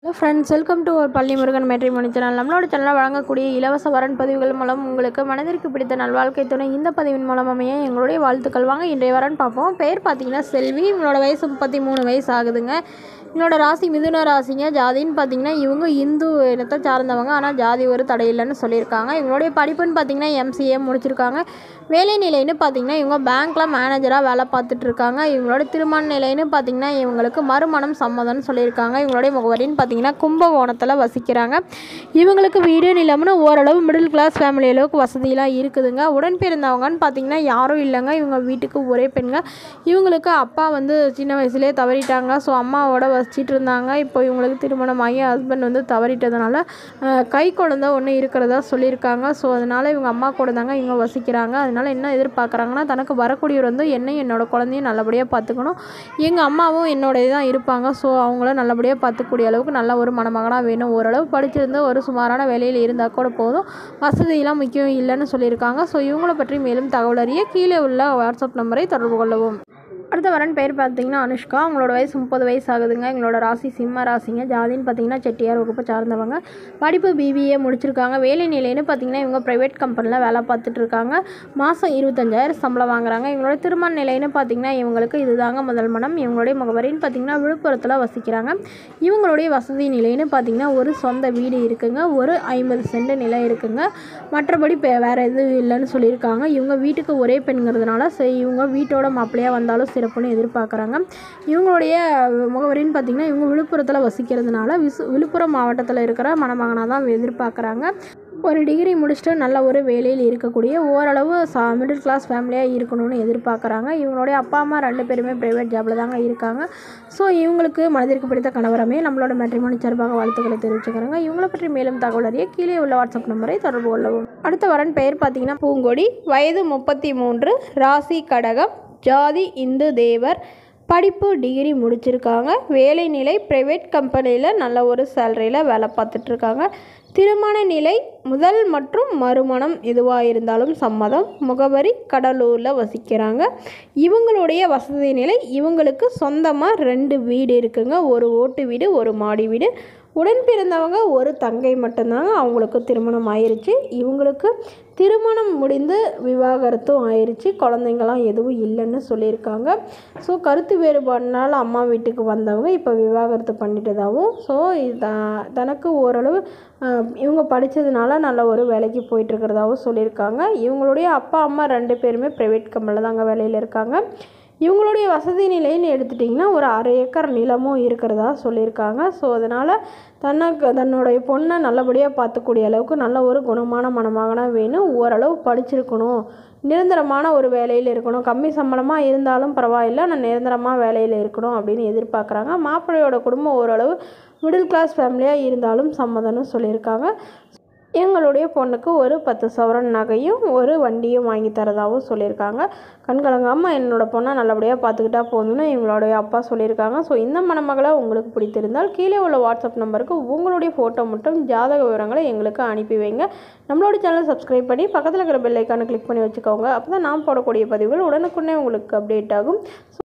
hello friends welcome to ஒரு பள்ளி Murugan matrimony channel நம்மளோட சேனலில் வழங்கக்கூடிய இலவச வரன் பதிவுகள் மூலம் உங்களுக்கு மனதிற்கு பிடித்த நல்வாழ்க்கை துணை இந்த பதிவின் மூலம் அமைய எங்களுடைய வாழ்த்துக்கள் வாங்க இன்றைய வரன் பார்ப்போம் பேர் பார்த்தீங்கன்னா செல்வி இவங்களோட வயசு முப்பத்தி மூணு வயசு ஆகுதுங்க இவங்களோட ராசி மிதுன ராசிங்க ஜாதின்னு பார்த்தீங்கன்னா இவங்க இந்து இனத்தை சார்ந்தவங்க ஆனால் ஜாதி ஒரு தடையில்லைன்னு சொல்லியிருக்காங்க இவங்களுடைய படிப்புன்னு பார்த்தீங்கன்னா எம்சிஏ முடிச்சிருக்காங்க வேலை நிலைன்னு பார்த்தீங்கன்னா இவங்க பேங்க்கில் மேனேஜராக வேலை பார்த்துட்டு இருக்காங்க இவங்களோட திருமண நிலைன்னு பார்த்தீங்கன்னா இவங்களுக்கு மறுமணம் சம்மதம்னு சொல்லியிருக்காங்க இவங்களுடைய முகவரின்னு பார்த்தீங்கன்னா கும்பகோணத்தில் வசிக்கிறாங்க இவங்களுக்கு வீடு நிலம்னு ஓரளவு மிடில் கிளாஸ் ஃபேமிலி அளவுக்கு வசதியெலாம் இருக்குதுங்க உடன் பிறந்தவங்கன்னு பார்த்தீங்கன்னா யாரும் இல்லைங்க இவங்க வீட்டுக்கு ஒரே பெண்ங்க இவங்களுக்கு அப்பா வந்து சின்ன வயசுலேயே தவறிட்டாங்க ஸோ அம்மாவோட வசிச்சிட்டு இருந்தாங்க இப்போ இவங்களுக்கு திருமணமாகி ஹஸ்பண்ட் வந்து தவறிட்டதுனால அஹ், கை குழந்தை ஒன்று இருக்கிறதா சொல்லியிருக்காங்க ஸோ அதனால் இவங்க அம்மா கூட தாங்க இவங்க வசிக்கிறாங்க அதனால் என்ன எதிர்பார்க்குறாங்கன்னா தனக்கு வரக்கூடியவர் வந்து என்னையும் என்னோட குழந்தையும் நல்லபடியாக பார்த்துக்கணும் எங்கள் அம்மாவும் என்னோடய தான் இருப்பாங்க ஸோ அவங்கள நல்லபடியாக பார்த்துக்கூடிய அளவுக்கு நல்ல ஒரு மணமகனாக வேணும் ஓரளவு படிச்சிருந்து ஒரு சுமாரான வேலையில் இருந்தால் கூட போதும் வசதியெல்லாம் முக்கியம் இல்லைன்னு சொல்லியிருக்காங்க ஸோ இவங்கள பற்றி மேலும் தகவல் அறிய கீழே உள்ள வாட்ஸ்அப் நம்பரை தொடர்பு கொள்ளவும் அடுத்த வரன் பேர் பார்த்தீங்கன்னா அனுஷ்கா அவங்களோட வயசு முப்பது வயசு ஆகுதுங்க எங்களோட ராசி சிம்ம ராசிங்க ஜாதின்னு பார்த்தீங்கன்னா செட்டியார் வகுப்பை சார்ந்தவங்க படிப்பு பிபிஏ முடிச்சிருக்காங்க வேலை நிலைன்னு பார்த்தீங்கன்னா இவங்க ப்ரைவேட் கம்பெனியில் வேலை பார்த்துட்டு இருக்காங்க மாதம் இருபத்தஞ்சாயிரம் சம்பளம் வாங்குறாங்க இவங்களோட திருமண நிலைன்னு பார்த்தீங்கன்னா இவங்களுக்கு இதுதாங்க முதல் மனம் இவங்களுடைய முகவரின்னு பார்த்தீங்கன்னா விழுப்புரத்தில் வசிக்கிறாங்க இவங்களுடைய வசதி நிலைன்னு பார்த்தீங்கன்னா ஒரு சொந்த வீடு இருக்குங்க ஒரு ஐம்பது சென்ட் நிலம் இருக்குங்க மற்றபடி இப்போ வேறு எதுவும் இல்லைன்னு சொல்லியிருக்காங்க இவங்க வீட்டுக்கு ஒரே பெண்ங்கிறதுனால சரி இவங்க வீட்டோட மாப்பிள்ளையாக வந்தாலும் சிறப்புன்னு எதிர்பார்க்குறாங்க இவங்களுடைய முகவரின்னு பார்த்தீங்கன்னா இவங்க விழுப்புரத்தில் வசிக்கிறதுனால விசு விழுப்புரம் மாவட்டத்தில் இருக்கிற மணமகனாக தான் எதிர்பார்க்குறாங்க ஒரு டிகிரி முடிச்சுட்டு நல்ல ஒரு வேலையில் இருக்கக்கூடிய ஓரளவு சா மிடில் கிளாஸ் ஃபேமிலியாக இருக்கணும்னு எதிர்பார்க்குறாங்க இவங்களுடைய அப்பா அம்மா ரெண்டு பேருமே ப்ரைவேட் ஜாபில் தாங்க இருக்காங்க ஸோ இவங்களுக்கு மனதிற்கு பிடித்த கணவரமே நம்மளோட மேட்ரிமோனி சார்பாக வாழ்த்துக்களை தெரிவிச்சுக்கிறாங்க இவங்கள பற்றி மேலும் தகவல் அறிய கீழே உள்ள வாட்ஸ்அப் நம்பரை தொடர்பு கொள்ளவும் அடுத்த வரன் பெயர் பார்த்தீங்கன்னா பூங்கொடி வயது முப்பத்தி மூன்று ராசி கடகம் ஜாதி இந்து தேவர் படிப்பு டிகிரி முடிச்சிருக்காங்க வேலை நிலை ப்ரைவேட் கம்பெனியில் நல்ல ஒரு சேலரியில் வேலை பார்த்துட்ருக்காங்க திருமண நிலை முதல் மற்றும் மறுமணம் எதுவாக இருந்தாலும் சம்மதம் முகவரி கடலூரில் வசிக்கிறாங்க இவங்களுடைய வசதி நிலை இவங்களுக்கு சொந்தமாக ரெண்டு வீடு இருக்குங்க ஒரு ஓட்டு வீடு ஒரு மாடி வீடு உடன் பிறந்தவங்க ஒரு தங்கை மட்டும்தாங்க அவங்களுக்கு திருமணம் ஆயிருச்சு இவங்களுக்கு திருமணம் முடிந்து விவாகரத்தும் ஆயிருச்சு குழந்தைங்களாம் எதுவும் இல்லைன்னு சொல்லியிருக்காங்க ஸோ கருத்து வேறுபாடுனால அம்மா வீட்டுக்கு வந்தவங்க இப்போ விவாகரத்து பண்ணிட்டதாகவும் ஸோ த- தனக்கு ஓரளவு ஆஹ், இவங்க படித்ததுனால நல்ல ஒரு வேலைக்கு போயிட்டுருக்கிறதாகவும் சொல்லியிருக்காங்க இவங்களுடைய அப்பா அம்மா ரெண்டு பேருமே ப்ரைவேட் கம்பெனியில் தாங்க வேலையில் இருக்காங்க இவங்களுடைய வசதி நிலைன்னு எடுத்துட்டிங்கன்னா ஒரு அரை ஏக்கர் நிலமும் இருக்கிறதா சொல்லியிருக்காங்க ஸோ அதனால் தனக்கு தன்னுடைய பொண்ணை நல்லபடியாக பார்த்துக்கூடிய அளவுக்கு நல்ல ஒரு குணமான மணமகனாக வேணும் ஓரளவு படிச்சிருக்கணும் நிரந்தரமான ஒரு வேலையில் இருக்கணும் கம்மி சம்பளமாக இருந்தாலும் பரவாயில்ல நான் நிரந்தரமாக வேலையில் இருக்கணும் அப்படின்னு எதிர்பார்க்குறாங்க மாப்பிள்ளையோட குடும்பம் ஓரளவு மிடில் கிளாஸ் ஃபேமிலியாக இருந்தாலும் சம்மதம்னு சொல்லியிருக்காங்க எங்களுடைய பொண்ணுக்கு ஒரு பத்து சவரன் நகையும் ஒரு வண்டியும் வாங்கி தரதாகவும் சொல்லியிருக்காங்க கண்கலங்காமல் என்னோட பொண்ணை நல்லபடியாக பார்த்துக்கிட்டா போதும்னு எங்களுடைய அப்பா சொல்லியிருக்காங்க ஸோ இந்த மணமகளை உங்களுக்கு பிடித்திருந்தால் கீழே உள்ள வாட்ஸ்அப் நம்பருக்கு உங்களுடைய ஃபோட்டோ மட்டும் ஜாதக விவரங்களை எங்களுக்கு அனுப்பி வைங்க நம்மளோட சேனலை சப்ஸ்கிரைப் பண்ணி பக்கத்தில் இருக்கிற பெல் ஐக்கானை கிளிக் பண்ணி வச்சுக்கோங்க அப்போ தான் நான் போடக்கூடிய பதிவுகள் உடனுக்குடனே உங்களுக்கு அப்டேட் ஆகும்